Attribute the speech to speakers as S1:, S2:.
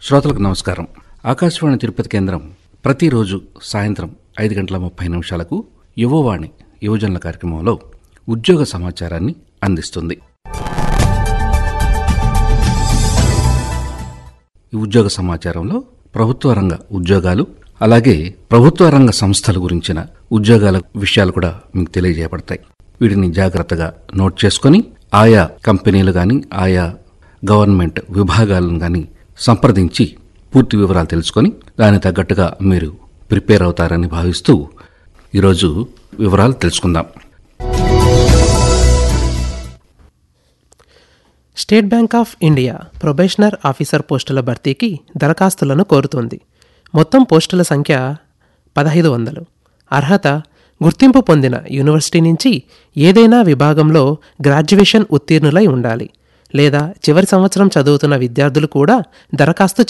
S1: శ్రోతలకు నమస్కారం ఆకాశవాణి తిరుపతి కేంద్రం ప్రతిరోజు సాయంత్రం ఐదు గంటల ముప్పై నిమిషాలకు యువవాణి యువజనుల కార్యక్రమంలో ఉద్యోగ సమాచారాన్ని అందిస్తుంది ఈ ఉద్యోగ సమాచారంలో ప్రభుత్వ రంగ ఉద్యోగాలు అలాగే ప్రభుత్వ రంగ సంస్థల గురించిన ఉద్యోగాల విషయాలు కూడా మీకు తెలియజేయబడతాయి వీటిని జాగ్రత్తగా నోట్ చేసుకొని ఆయా కంపెనీలు కానీ ఆయా గవర్నమెంట్ విభాగాలను కానీ సంప్రదించి పూర్తి వివరాలు తెలుసుకొని దానికి తగ్గట్టుగా మీరు ప్రిపేర్ అవుతారని భావిస్తూ ఈరోజు వివరాలు తెలుసుకుందాం
S2: State Bank of India probationer officer పోస్టుల భర్తీకి దరఖాస్తులను కోరుతోంది మొత్తం పోస్టుల సంఖ్య పదహైదు వందలు అర్హత గుర్తింపు పొందిన యూనివర్సిటీ నుంచి ఏదైనా విభాగంలో గ్రాడ్యుయేషన్ ఉత్తీర్ణులై ఉండాలి లేదా చివరి సంవత్సరం చదువుతున్న విద్యార్థులు కూడా దరఖాస్తు